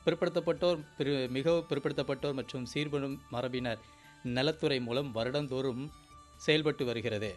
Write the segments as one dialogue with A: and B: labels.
A: பிற்படுத்தப்பட்டோர் பிற மிகவும் பிற்படுத்தப்பட்டோர் மற்றும் சீர்படும் மரபினர் நலத்துறை மூலம் வருடந்தோறும் செயல்பட்டு வருகிறது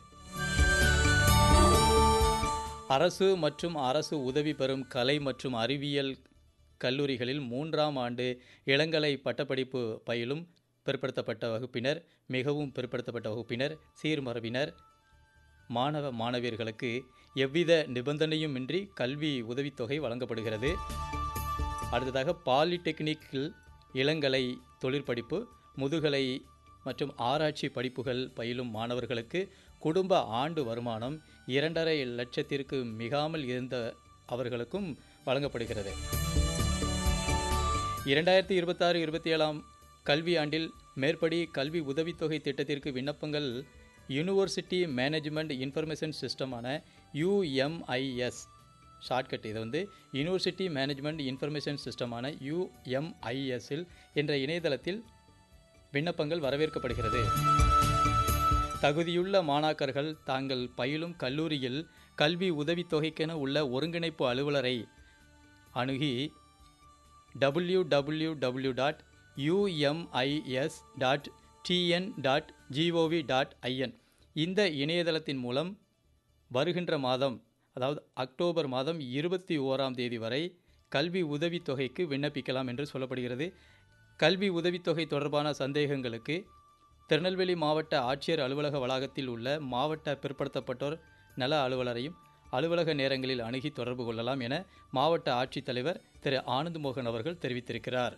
A: அரசு மற்றும் அரசு உதவி பெறும் கலை மற்றும் அறிவியல் கல்லூரிகளில் மூன்றாம் ஆண்டு இளங்கலை பட்டப்படிப்பு பயிலும் பிற்படுத்தப்பட்ட வகுப்பினர் மிகவும் பிற்படுத்தப்பட்ட வகுப்பினர் சீர்மரபினர் மாணவ மாணவியர்களுக்கு எவ்வித நிபந்தனையுமின்றி கல்வி உதவித்தொகை வழங்கப்படுகிறது அடுத்ததாக பாலிடெக்னிக்கில் இளங்கலை தொழிற்படிப்பு முதுகலை மற்றும் ஆராய்ச்சி படிப்புகள் பயிலும் மாணவர்களுக்கு குடும்ப ஆண்டு வருமானம் இரண்டரை லட்சத்திற்கு மிகாமல் இருந்த அவர்களுக்கும் வழங்கப்படுகிறது இரண்டாயிரத்தி இருபத்தாறு இருபத்தி ஏழாம் கல்வி ஆண்டில் மேற்படி கல்வி உதவித்தொகை திட்டத்திற்கு விண்ணப்பங்கள் யூனிவர்சிட்டி மேனேஜ்மெண்ட் இன்ஃபர்மேஷன் சிஸ்டமான யூஎம்ஐஎஸ் ஷார்ட்கட் இது வந்து யூனிவர்சிட்டி மேனேஜ்மெண்ட் இன்ஃபர்மேஷன் சிஸ்டமான யூஎம்ஐஎஸ்ஸில் என்ற இணையதளத்தில் விண்ணப்பங்கள் வரவேற்கப்படுகிறது தகுதியுள்ள மாணாக்கர்கள் தாங்கள் பயிலும் கல்லூரியில் கல்வி உதவித்தொகைக்கென உள்ள ஒருங்கிணைப்பு அலுவலரை அணுகி W W W dot UMIS dot TN dot GOV dot IN இந்த இணையதளத்தின் மூலம் வருகின்ற மாதம் அதாவது அக்டோபர் மாதம் இருபத்தி ஓராம் தேதி வரை கல்வி உதவித்தொகைக்கு விண்ணப்பிக்கலாம் என்று சொல்லப்படுகிறது கல்வி உதவித்தொகை தொடர்பான சந்தேகங்களுக்கு திருநெல்வேலி மாவட்ட ஆட்சியர் அலுவலக வளாகத்தில் உள்ள மாவட்ட பிற்படுத்தப்பட்டோர் நல அலுவலரையும் அலுவலக நேரங்களில் அணுகி தொடர்பு கொள்ளலாம் என மாவட்ட ஆட்சித்தலைவர் திரு ஆனந்த் மோகன் அவர்கள் தெரிவித்திருக்கிறார்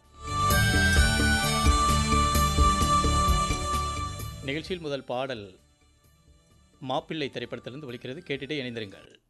A: நிகழ்ச்சியில் முதல் பாடல் மாப்பிள்ளை திரைப்படத்திலிருந்து ஒலிக்கிறது கேட்டுட்டே இணைந்திருங்கள்